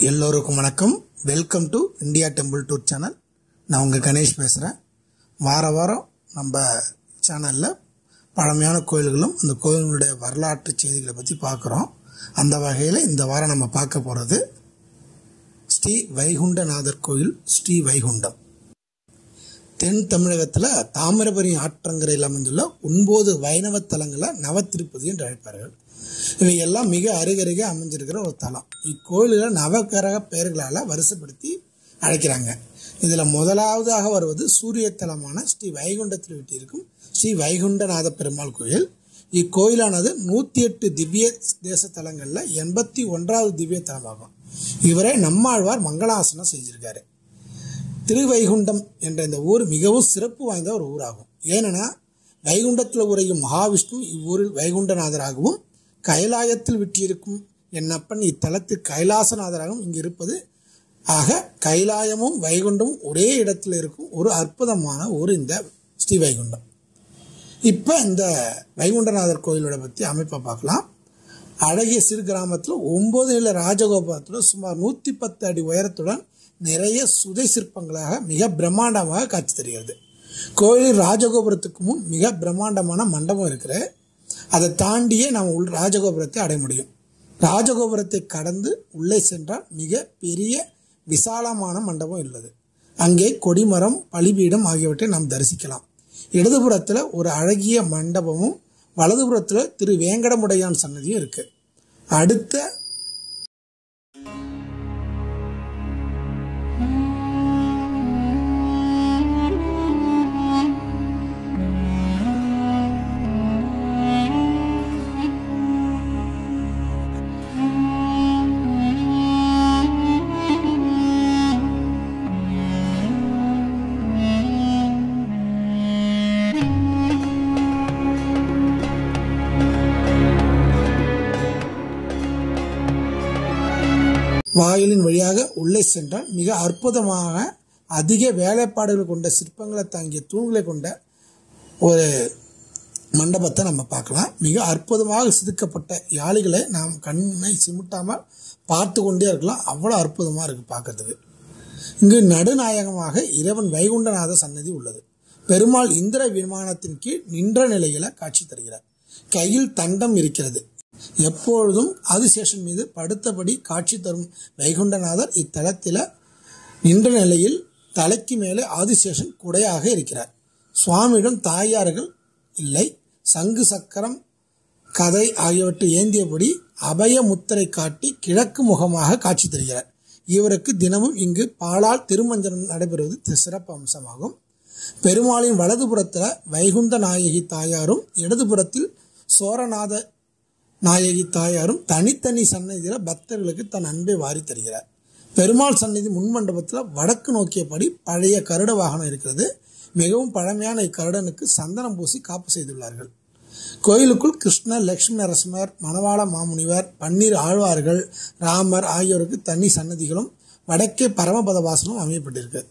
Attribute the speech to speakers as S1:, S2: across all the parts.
S1: எல்லோருக்கும் வணக்கம் welcome to India temple tour channel நான் உங்கள் கணேஷ் பேசுகிறேன் வார வாரம் நம்ம சேனலில் பழமையான கோயில்களும் அந்த கோயில்களுடைய வரலாற்று செய்திகளை பற்றி பார்க்குறோம் அந்த வகையில் இந்த வாரம் நம்ம பார்க்க போகிறது ஸ்ரீ வைகுண்டநாதர் கோயில் ஸ்ரீ வைகுண்டம் தென் தமிழகத்தில் தாமிரபரணி ஆற்றங்கரையில் அமைந்துள்ள ஒன்பது வைணவ தலங்களை நவத்திருப்பதி என்று அழைப்பார்கள் இவை எல்லாம் மிக அருகருகே அமைஞ்சிருக்கிற ஒரு தலம் இக்கோயில்களை நவகிரக பெயர்களால் வரிசைப்படுத்தி அழைக்கிறாங்க இதில் முதலாவதாக வருவது சூரிய தலமான ஸ்ரீ வைகுண்டத்தில் வீட்டிற்கும் ஸ்ரீ வைகுண்டநாத பெருமாள் கோயில் இக்கோயிலானது நூற்றி எட்டு திவ்ய தேச தலங்களில் எண்பத்தி ஒன்றாவது திவ்ய தலமாகும் இவரை நம்மாழ்வார் மங்களாசனம் செஞ்சிருக்காரு திருவைகுண்டம் என்ற இந்த ஊர் மிகவும் சிறப்பு வாய்ந்த ஒரு ஊராகும் ஏனெனா வைகுண்டத்தில் உரையும் மகாவிஷ்ணு இவ்வூரில் வைகுண்டநாதராகவும் கைலாயத்தில் விட்டிருக்கும் என்னப்பன் இத்தலத்தில் கைலாசநாதராகவும் இங்கு இருப்பது ஆக கைலாயமும் வைகுண்டமும் ஒரே இடத்தில் இருக்கும் ஒரு அற்புதமான ஊர் இந்த ஸ்ரீ வைகுண்டம் இப்போ இந்த வைகுண்டநாதர் கோயிலோட பற்றி அமைப்பை பார்க்கலாம் அழகிய சிறு கிராமத்தில் ஒன்பது நில ராஜகோபுரத்துடன் சுமார் நூற்றி பத்து அடி உயரத்துடன் நிறைய சுதை சிற்பங்களாக மிக பிரம்மாண்டமாக காட்சி தருகிறது கோயிலில் ராஜகோபுரத்துக்கு முன் மிக பிரம்மாண்டமான மண்டபம் இருக்கிற அதை தாண்டியே நாம் உள் ராஜகோபுரத்தை அடைய முடியும் ராஜகோபுரத்தை கடந்து உள்ளே சென்றால் மிக பெரிய விசாலமான மண்டபம் உள்ளது அங்கே கொடிமரம் பலிபீடம் ஆகியவற்றை நாம் தரிசிக்கலாம் இடதுபுறத்தில் ஒரு அழகிய மண்டபமும் வலதுபுறத்தில் திரு வேங்கடமுடையான் சன்னதியும் இருக்கு அடுத்த வாயிலின் வழியாக உள்ளே சென்றால் மிக அற்புதமாக அதிக வேலைப்பாடுகள் கொண்ட சிற்பங்களை தாங்கிய தூண்களை கொண்ட ஒரு மண்டபத்தை நம்ம பார்க்கலாம் மிக அற்புதமாக செதுக்கப்பட்ட யாளிகளை நாம் கண்ணை சிமிட்டாமல் பார்த்து கொண்டே இருக்கலாம் அவ்வளோ அற்புதமாக இருக்குது பார்க்கறதுக்கு இங்கு நடுநாயகமாக இறைவன் வைகுண்டநாத சன்னதி உள்ளது பெருமாள் இந்திர விமானத்தின் கீழ் நின்ற நிலையில காட்சி தருகிறார் கையில் தண்டம் இருக்கிறது எப்பொழுதும் ஆதிசேஷன் மீது படுத்தபடி காட்சி தரும் வைகுண்டநாதர் இத்தலத்தில் நின்ற நிலையில் தலைக்கு மேலே ஆதிசேஷன் குடையாக இருக்கிறார் சுவாமியிடம் தாயார்கள் இல்லை சங்கு சக்கரம் கதை ஆகியவற்றை ஏந்தியபடி அபய முத்திரை காட்டி கிழக்கு முகமாக காட்சி தருகிறார் இவருக்கு தினமும் இங்கு பாலால் திருமஞ்சனம் நடைபெறுவது சிறப்பு அம்சமாகும் பெருமாளின் வலதுபுறத்தில் வைகுந்த நாயகி தாயாரும் இடதுபுறத்தில் சோரநாத நாயகி தாயாரும் தனித்தனி சன்னதியில் பக்தர்களுக்கு தன் அன்பை வாரி தருகிறார் பெருமாள் சன்னதி முன்மண்டபத்தில் வடக்கு நோக்கியபடி பழைய கருட வாகனம் இருக்கிறது மிகவும் பழமையான இக்கருடனுக்கு சந்தனம் பூசி காப்பு செய்துள்ளார்கள் கோயிலுக்குள் கிருஷ்ணர் லட்சுமி நரசிம்மர் மணவாள மாமுனிவர் பன்னீர் ஆழ்வார்கள் ராமர் ஆகியோருக்கு தனி சன்னதிகளும் வடக்கே பரமபத வாசலும் அமையப்பட்டிருக்கு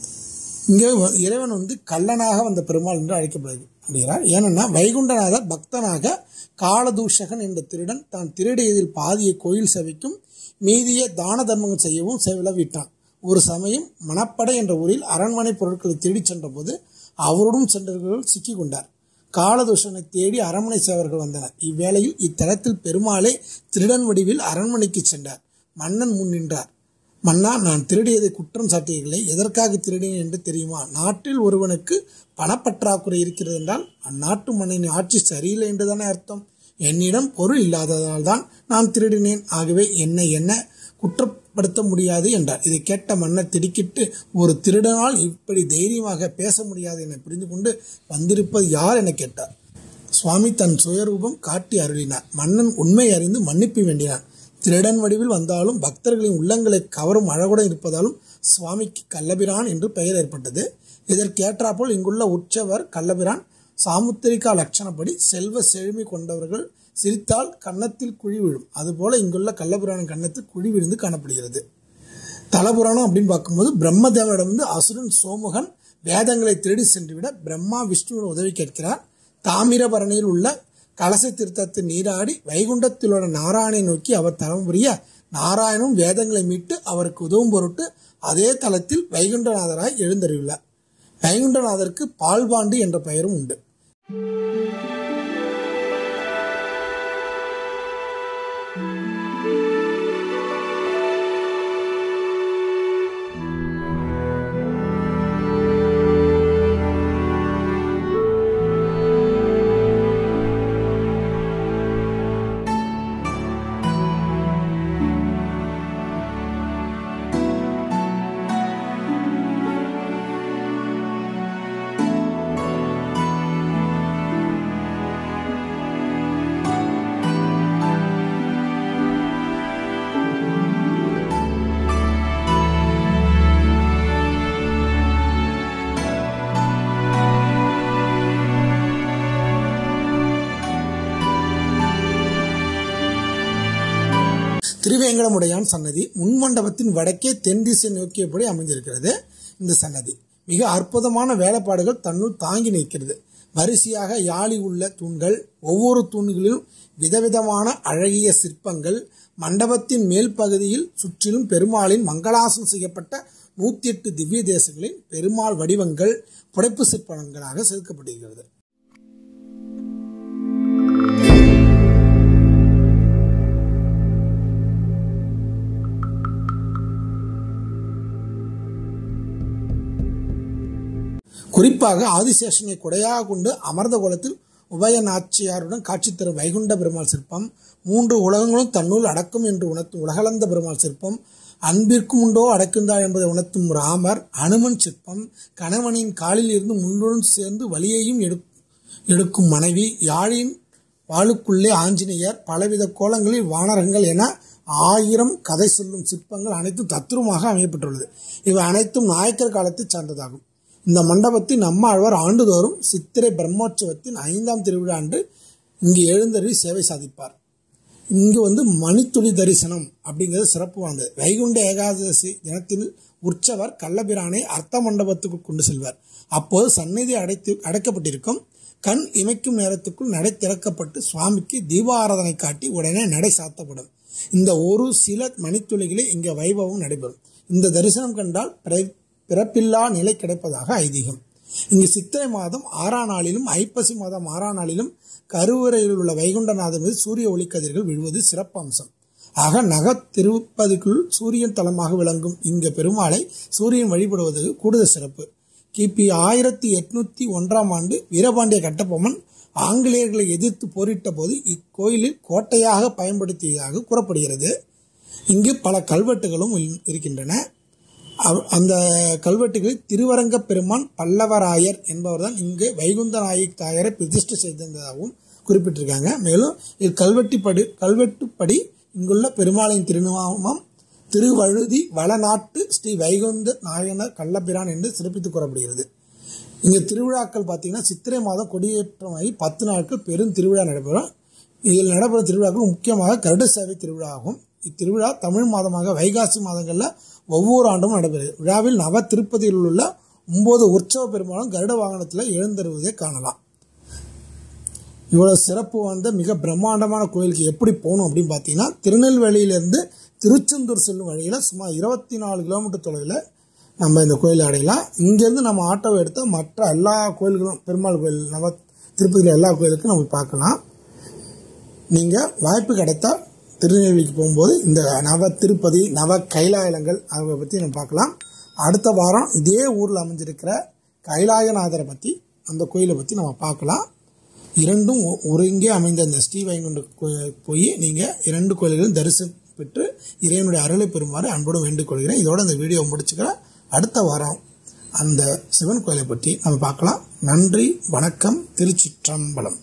S1: இங்கே இறைவன் வந்து கள்ளனாக வந்த பெருமாள் என்று அழைக்கப்படுகிறது அப்படிங்கிறார் ஏனென்னா வைகுண்டநாதர் பக்தனாக காலதூஷகன் என்ற திருடன் தான் திருடியதில் பாதியை கோயில் சேவைக்கும் மீதிய தான தர்மங்கள் செய்யவும் விட்டான் ஒரு சமயம் மணப்படை என்ற ஊரில் அரண்மனை பொருட்களை தேடிச் சென்றபோது அவருடன் சென்றவர்கள் சிக்கி கொண்டார் காலதூஷனை தேடி அரண்மனை சேவர்கள் வந்தனர் இவ்வேளையில் இத்தலத்தில் பெருமாளே திருடன் வடிவில் அரண்மனைக்கு சென்றார் மன்னன் முன் நின்றார் மன்னா நான் திருடியதை குற்றம் சாட்டியதில்லை எதற்காக திருடினேன் என்று தெரியுமா நாட்டில் ஒருவனுக்கு பணப்பற்றாக்குறை இருக்கிறது என்றால் அந்நாட்டு மன்னனின் ஆட்சி சரியில்லை என்றுதானே அர்த்தம் என்னிடம் பொருள் இல்லாததால் தான் நான் திருடினேன் ஆகவே என்னை என்ன குற்றப்படுத்த முடியாது என்றார் இதை கேட்ட மன்னர் திடுக்கிட்டு ஒரு திருடனால் இப்படி தைரியமாக பேச முடியாது என புரிந்து கொண்டு வந்திருப்பது யார் என கேட்டார் சுவாமி தன் சுயரூபம் காட்டி அருளினார் மன்னன் உண்மை அறிந்து மன்னிப்பு வேண்டினார் திருடன் வடிவில் வந்தாலும் பக்தர்களின் உள்ளங்களை கவரும் அழகுடன் இருப்பதாலும் சுவாமிக்கு கள்ளபிரான் என்று பெயர் ஏற்பட்டது இதற்கேற்றாப்போல் இங்குள்ள உற்சவர் கள்ளபிரான் சாமுத்திரிகா லட்சணப்படி செல்வ செழுமை கொண்டவர்கள் சிரித்தால் கன்னத்தில் குழி விழும் அதுபோல இங்குள்ள கள்ளபுராணம் கன்னத்தில் குழி விழுந்து காணப்படுகிறது தலபுராணம் அப்படின்னு பார்க்கும்போது பிரம்மதேவனிடம் வந்து அசுரன் சோமுகன் வேதங்களை திருடி சென்றுவிட பிரம்மா விஷ்ணுவின் உதவி கேட்கிறார் தாமிரபரணியில் உள்ள கலச திருத்தத்தில் நீராடி வைகுண்டத்திலுள்ள நாராயணை நோக்கி அவர் தலம் புரிய நாராயணும் வேதங்களை மீட்டு அவருக்கு உதவும் பொருட்டு அதே தலத்தில் வைகுண்டநாதராய் எழுந்தருள்ளார் வைகுண்டநாதருக்கு பால்பாண்டி என்ற பெயரும் உண்டு திருவேங்கடமுடையான் சன்னதி முன்மண்டபத்தின் வடக்கே தென் திசை நோக்கியபடி அமைந்திருக்கிறது இந்த சன்னதி மிக அற்புதமான வேலைப்பாடுகள் தன்னுள் தாங்கி நிற்கிறது வரிசையாக யாழி உள்ள தூண்கள் ஒவ்வொரு தூண்களிலும் விதவிதமான அழகிய சிற்பங்கள் மண்டபத்தின் மேல் பகுதியில் சுற்றிலும் பெருமாளின் மங்களாசனம் செய்யப்பட்ட நூத்தி எட்டு திவ்ய தேசங்களின் பெருமாள் வடிவங்கள் புடைப்பு சிற்பங்களாக செதுக்கப்பட்டிருக்கிறது குறிப்பாக ஆதிசேஷனை கொடையாக கொண்டு அமர்ந்த கோலத்தில் உபய நாச்சியாருடன் காட்சி தரும் வைகுண்ட பெருமாள் சிற்பம் மூன்று உலகங்களும் தன்னுள் அடக்கும் என்று உணர்த்தும் உலகளந்த பெருமாள் சிற்பம் அன்பிற்கும் உண்டோ அடக்குந்தா என்பதை உணர்த்தும் ராமர் அனுமன் சிற்பம் கணவனின் காலில் இருந்து முன்னுடன் சேர்ந்து வலியையும் எடுக்கும் மனைவி யாழின் வாளுக்குள்ளே ஆஞ்சநேயர் பலவித கோலங்களில் வானரங்கள் என ஆயிரம் கதை சொல்லும் சிற்பங்கள் அனைத்தும் தத்துரமாக அமையப்பட்டுள்ளது இவை அனைத்தும் நாயக்கர் காலத்தை சார்ந்ததாகும் இந்த மண்டபத்தில் நம்மாழ்வார் ஆண்டுதோறும் சித்திரை பிரம்மோற்சவத்தின் ஐந்தாம் திருவிழா அன்று இங்கு எழுந்தருளி சேவை சாதிப்பார் இங்கு வந்து மணித்துளி தரிசனம் அப்படிங்கிறது சிறப்பு வாய்ந்தது வைகுண்ட ஏகாதசி தினத்தில் உற்சவர் கள்ளபிரானை அர்த்த மண்டபத்துக்கு கொண்டு செல்வார் அப்போது சந்நிதி அடைத்து அடைக்கப்பட்டிருக்கும் கண் இமைக்கும் நேரத்துக்குள் நடை திறக்கப்பட்டு சுவாமிக்கு தீபாராதனை காட்டி உடனே நடை சாத்தப்படும் இந்த ஒரு சில மணித்துளிகளே இங்கே வைபவம் நடைபெறும் இந்த தரிசனம் கண்டால் பிறப்பில்லா நிலை கிடைப்பதாக ஐதீகம் இங்கு சித்திரை மாதம் ஆறாம் நாளிலும் ஐப்பசி மாதம் ஆறாம் நாளிலும் கருவறையில் உள்ள வைகுண்டநாதன் மீது சூரிய ஒளிக்கதிர்கள் விழுவது சிறப்பு அம்சம் ஆக நக திருப்பதிக்குள் சூரியன் தலமாக விளங்கும் இங்க பெருமாளை சூரியன் வழிபடுவது கூடுதல் சிறப்பு கிபி ஆயிரத்தி எட்நூத்தி ஒன்றாம் ஆண்டு வீரபாண்டிய கட்டபொம்மன் ஆங்கிலேயர்களை எதிர்த்து போரிட்ட போது இக்கோயிலில் கோட்டையாக பயன்படுத்தியதாக கூறப்படுகிறது இங்கு பல கல்வெட்டுகளும் இருக்கின்றன அந்த கல்வெட்டுகளில் திருவரங்க பெருமான் பல்லவராயர் என்பவர் தான் இங்கு வைகுந்த நாயக் தாயரை பிரதிஷ்டை செய்திருந்ததாகவும் குறிப்பிட்டிருக்காங்க மேலும் இது கல்வெட்டுப்படி கல்வெட்டுப்படி இங்குள்ள பெருமாளின் திருநாமம் திருவழுதி வளநாட்டு ஸ்ரீ வைகுந்த நாயனர் கள்ளபிரான் என்று சிறப்பித்து கூறப்படுகிறது இங்கே திருவிழாக்கள் பார்த்தீங்கன்னா சித்திரை மாதம் கொடியேற்றமாகி பத்து நாட்கள் பெரும் திருவிழா நடைபெறும் இதில் நடைபெறும் திருவிழாக்கள் முக்கியமாக கருட சேவை திருவிழா ஆகும் இத்திருவிழா தமிழ் மாதமாக வைகாசி மாதங்களில் ஒவ்வொரு ஆண்டும் நடைபெறுகிறது விழாவில் நவ திருப்பதியில் உள்ள ஒன்பது உற்சவ பெருமாளும் கருட வாகனத்தில் எழுந்தருவதை காணலாம் இவ்வளவு சிறப்பு வாய்ந்த மிக பிரம்மாண்டமான கோயிலுக்கு எப்படி போகணும் அப்படின்னு பார்த்தீங்கன்னா திருநெல்வேலியிலேருந்து திருச்செந்தூர் செல்லும் வழியில் சுமார் இருபத்தி நாலு கிலோமீட்டர் தொலைவில் நம்ம இந்த கோயிலை அடையலாம் இங்கேருந்து நம்ம ஆட்டோவை எடுத்து மற்ற எல்லா கோயில்களும் பெருமாள் கோயில் நவ திருப்பதியில் எல்லா கோயிலுக்கும் நம்ம பார்க்கலாம் நீங்கள் வாய்ப்பு கிடைத்தால் திருநெல்வேலிக்கு போகும்போது இந்த நவ திருப்பதி நவ கைலாயலங்கள் அதை பற்றி நம்ம பார்க்கலாம் அடுத்த வாரம் இதே ஊரில் அமைஞ்சிருக்கிற கைலாயநாதரை பற்றி அந்த கோயிலை பற்றி நம்ம பார்க்கலாம் இரண்டும் ஒ- ஒருங்கே அமைந்த இந்த ஸ்ரீவைகுண்ட கோ- போய் நீங்கள் இரண்டு கோயில்களும் தரிசனம் பெற்று இறைவனுடைய அருளை பெறுமாறு அன்போடு வேண்டிக் கொள்கிறேன் இதோட இந்த வீடியோ முடிச்சுக்கிறேன் அடுத்த வாரம் அந்த சிவன் கோயிலை பற்றி நம்ம பார்க்கலாம் நன்றி வணக்கம் திருச்சிற்றம்பலம்